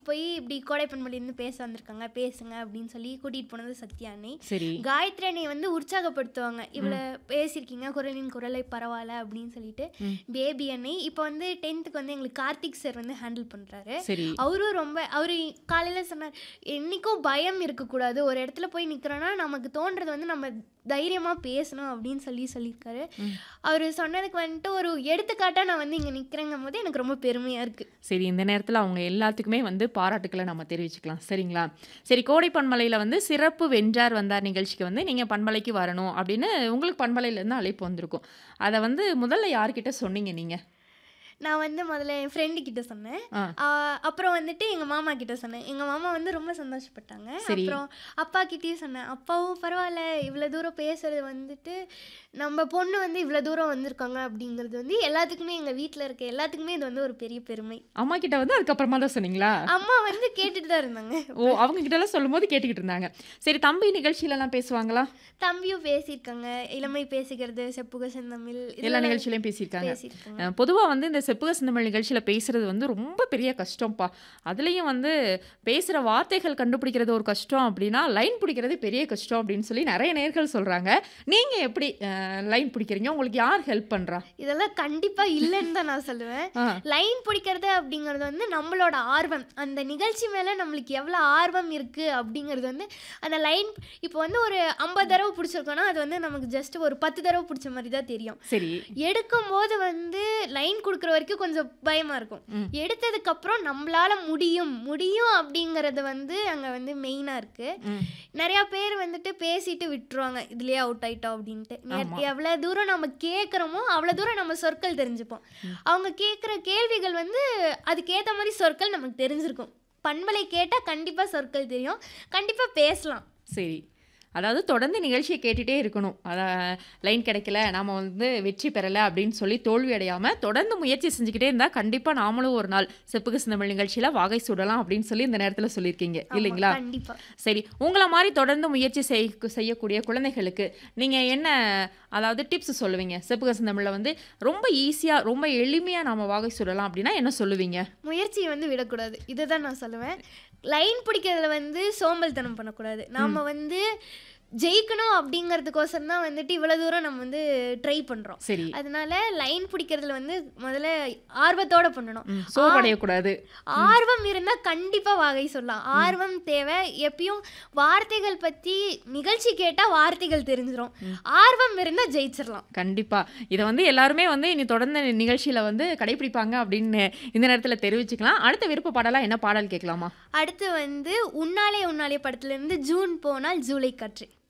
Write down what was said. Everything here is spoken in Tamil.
போய் இப்படி கோடை பண்பலையிலேருந்து பேச வந்திருக்காங்க பேசுங்க அப்படின்னு சொல்லி கூட்டிகிட்டு போனது சத்யா அண்ணி சரி காயத்ரி அண்ணி வந்து உற்சாகப்படுத்துவாங்க இவ்வளோ பேசியிருக்கீங்க குரலின் குரலை பரவாயில்ல அப்படின்னு சொல்லிட்டு ம். பேபி அண்ணி இப்போ வந்து டென்த்துக்கு வந்து எங்களுக்கு கார்த்திக் சார் வந்து ஹேண்டில் பண்ணுறாரு சரி அவரும் ரொம்ப அவர் காலையில் சொன்னார் என்றைக்கும் பயம் இருக்கக்கூடாது ஒரு இடத்துல போய் நிற்கிறோன்னா நமக்கு தோன்றது வந்து நம்ம தைரியமாக பேசணும் அப்படின்னு சொல்லி சொல்லியிருக்காரு ம். அவர் சொன்னதுக்கு வந்துட்டு ஒரு எடுத்துக்காட்டாக நான் வந்து இங்கே நிற்கிறேங்கும் போது எனக்கு ரொம்ப பெருமையாக இருக்குது சரி இந்த நேரத்தில் அவங்க எல்லாத்துக்குமே வந்து பாராட்டுக்களை நம்ம தெரிவிச்சுக்கலாம் சரிங்களா சரி கோடை பண்பலையில் வந்து சிறப்பு வென்றார் வந்தார் நிகழ்ச்சிக்கு வந்து நீங்கள் பண்பலைக்கு வரணும் அப்படின்னு உங்களுக்கு பண்பலையிலேருந்து அழைப்பு வந்திருக்கும் அதை வந்து முதல்ல யார்கிட்ட சொன்னீங்க நீங்கள் நான் வந்து முதல்ல என் ஃப்ரெண்டு கிட்ட சொன்னேன் ஆ ஆ, அப்புறம் வந்துட்டு எங்கள் மாமா கிட்ட சொன்னேன் எங்கள் மாமா வந்து ரொம்ப சந்தோஷப்பட்டாங்க சரி. அப்புறம் அப்பா கிட்டேயும் சொன்னேன் அப்பாவும் பரவாயில்ல இவ்வளோ தூரம் பேசுறது வந்துட்டு நம்ம பொண்ணு வந்து இவ்வளோ தூரம் வந்திருக்காங்க அப்படிங்கிறது வந்து எல்லாத்துக்குமே எங்கள் வீட்டில் இருக்க எல்லாத்துக்குமே இது வந்து ஒரு பெரிய பெருமை அம்மா கிட்ட வந்து அதுக்கப்புறமா தான் சொன்னீங்களா அம்மா வந்து கேட்டுட்டு தான் இருந்தாங்க ஓ அவங்க கிட்ட எல்லாம் சொல்லும்போது கேட்டுக்கிட்டு இருந்தாங்க சரி தம்பி நிகழ்ச்சியிலலாம் பேசுவாங்களா தம்பியும் பேசியிருக்காங்க இளமை பேசுகிறது செப்புக செந்தமிழ் எல்லா இதெல்லாம் நிகழ்ச்சியிலையும் பேசியிருக்காங்க பேசியிருக்காங்க பொதுவாக வந்து இந்த செப்புக சிந்தமிழ் நிகழ்ச்சியில் பேசுறது வந்து ரொம்ப பெரிய கஷ்டம்ப்பா அதுலேயும் வந்து பேசுகிற வார்த்தைகள் கண்டுபிடிக்கிறது ஒரு கஷ்டம் அப்படின்னா லைன் பிடிக்கிறது பெரிய கஷ்டம் அப்படின்னு சொல்லி நிறைய நேர்கள் சொல்கிறாங்க நீங்கள் எப்படி லைன் பிடிக்கிறீங்க உங்களுக்கு யார் ஹெல்ப் பண்ணுறா இதெல்லாம் கண்டிப்பாக இல்லைன்னு தான் நான் சொல்லுவேன் ஆ லைன் பிடிக்கிறது அப்படிங்கிறது வந்து நம்மளோட ஆர்வம் அந்த நிகழ்ச்சி மேலே நம்மளுக்கு எவ்வளோ ஆர்வம் இருக்குது அப்படிங்கிறது வந்து அந்த லைன் இப்போ வந்து ஒரு ஐம்பது தடவை பிடிச்சிருக்கோன்னா அது வந்து நமக்கு ஜஸ்ட் ஒரு பத்து தடவை பிடிச்ச மாதிரி தான் தெரியும் சரி எடுக்கும்போது வந்து லைன் கொடுக்குற வரைக்கும் கொஞ்சம் பயமாக இருக்கும் ம். எடுத்ததுக்கப்புறம் நம்மளால முடியும் முடியும் அப்படிங்கிறது வந்து அங்கே வந்து மெயினாக இருக்குது ம் நிறையா பேர் வந்துட்டு பேசிட்டு விட்டுருவாங்க இதுலயே அவுட் ஆயிட்டோம் அப்படின்ட்டு ஆமா. எவ்வளோ தூரம் நம்ம கேட்குறோமோ அவ்வளோ தூரம் நம்ம சொற்கள் தெரிஞ்சுப்போம் அவங்க கேட்குற கேள்விகள் வந்து அதுக்கேற்ற மாதிரி சொற்கள் நமக்கு தெரிஞ்சிருக்கும் பண்பலை கேட்டால் கண்டிப்பாக சொற்கள் தெரியும் கண்டிப்பாக பேசலாம் சரி அதாவது தொடர்ந்து நிகழ்ச்சியை கேட்டுகிட்டே இருக்கணும் அதை லைன் கிடைக்கல நாம் வந்து வெற்றி பெறலை அப்படின்னு சொல்லி தோல்வி அடையாமல் தொடர்ந்து முயற்சி செஞ்சுக்கிட்டே இருந்தால் கண்டிப்பாக நாமளும் ஒரு நாள் செப்புக்கு சிந்தமிழ் நிகழ்ச்சியில் வாகை சுடலாம் அப்படின்னு சொல்லி இந்த நேரத்தில் சொல்லியிருக்கீங்க இல்லைங்களா கண்டிப்பாக சரி உங்களை மாதிரி தொடர்ந்து முயற்சி செய் செய்யக்கூடிய குழந்தைகளுக்கு நீங்கள் என்ன அதாவது டிப்ஸ் சொல்லுவீங்க செப்புக சிந்தமிழில் வந்து ரொம்ப ஈஸியாக ரொம்ப எளிமையாக நாம வாகை சுடலாம் அப்படின்னா என்ன சொல்லுவீங்க முயற்சியை வந்து விடக்கூடாது இதை தான் நான் சொல்லுவேன் லைன் பிடிக்கிறதுல வந்து சோம்பல்தனம் பண்ணக்கூடாது நாம் வந்து ஜெயிக்கணும் அப்படிங்கிறதுக்கோசரம் தான் வந்துட்டு இவ்வளோ தூரம் நம்ம வந்து ட்ரை பண்ணுறோம் சரி அதனால லைன் பிடிக்கிறதுல வந்து முதல்ல ஆர்வத்தோட பண்ணணும் ம், சோர்வடையக்கூடாது ஆர்வம் இருந்தால் கண்டிப்பாக வாகை சொல்லலாம் ஆர்வம் தேவை எப்பயும் வார்த்தைகள் பற்றி நிகழ்ச்சி கேட்டால் வார்த்தைகள் தெரிஞ்சிடும் ஆர்வம் இருந்தால் ஜெயிச்சிடலாம் கண்டிப்பா இதை வந்து எல்லாருமே வந்து இனி தொடர்ந்து நிகழ்ச்சியில வந்து கடைபிடிப்பாங்க அப்படின்னு இந்த நேரத்தில் தெரிவிச்சுக்கலாம் அடுத்த விருப்ப பாடலா என்ன பாடல் கேட்கலாமா அடுத்து வந்து உன்னாலே உன்னாலே படத்துலேருந்து ஜூன் போனால் ஜூலை காற்று